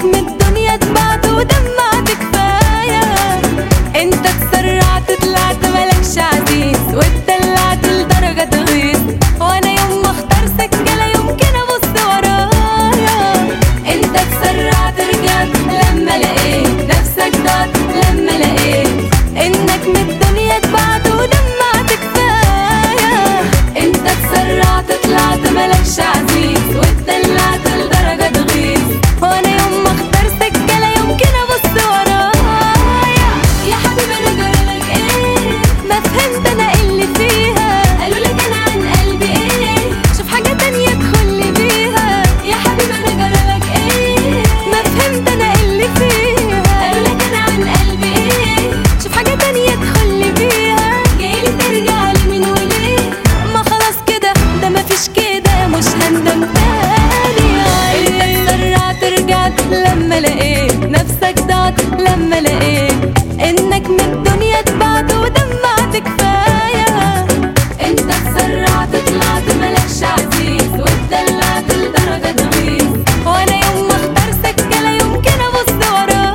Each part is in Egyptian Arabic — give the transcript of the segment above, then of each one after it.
انك من الدنيا تبعت ودمعت كفاية انت تسرعت طلعت ملكش عزيز واتدلعت لدرجة تغيظ وانا يوم ما اختار سكة لا يمكن ابص ورايا انت تسرعت رجعت لما لقيت نفسك ضاعت لما لقيت انك من الدنيا تبعت ودمعت كفاية انت تسرعت طلعت ملكش عزيز واتدلعت لدرجة تغيظ وانا يوم ما اختار سكة لا يمكن ابص ورايا يا حبيبي انا جرالك ايه ما فهمت انا إيه اللي فيها قالوا لك انا عن قلبي ايه شوف حاجة تانية ادخلي بيها يا حبيبي انا جرالك ايه ما فهمت انا إيه اللي فيها قالوا لك انا عن قلبي ايه شوف حاجة تانية ادخلي بيها جايلي ترجع لي من وليه ما خلاص كده ده مفيش كده مش هندم تاني انت اتسرعت رجعت لما لقيت نفسك ضاعت لما لقيت انك من الدنيا تبعت ودمعت كفايه انت اتسرعت طلعت ملكش عزيز واتدلعت لدرجه تغيظ وانا يوم ما اختار سكه لا يمكن ابص ورايا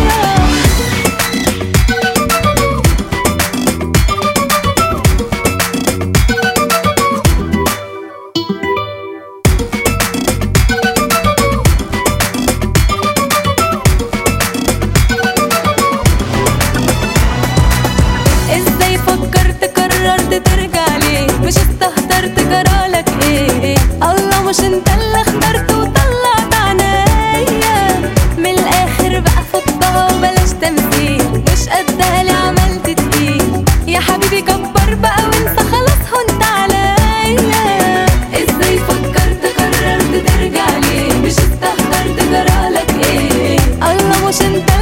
ازاي فكرت قررت ترجع ليه مش استهترت جرالك ايه الله مش انت اللي اخترت وطلعت عنايا من الاخر بقى فضها وبلاش تمثيل مش قدها اللي عملت تقيل يا حبيبي كبر بقى وانسى خلاص هنت عليا ازاي فكرت قررت ترجع ليه مش استهترت جرالك ايه الله مش انت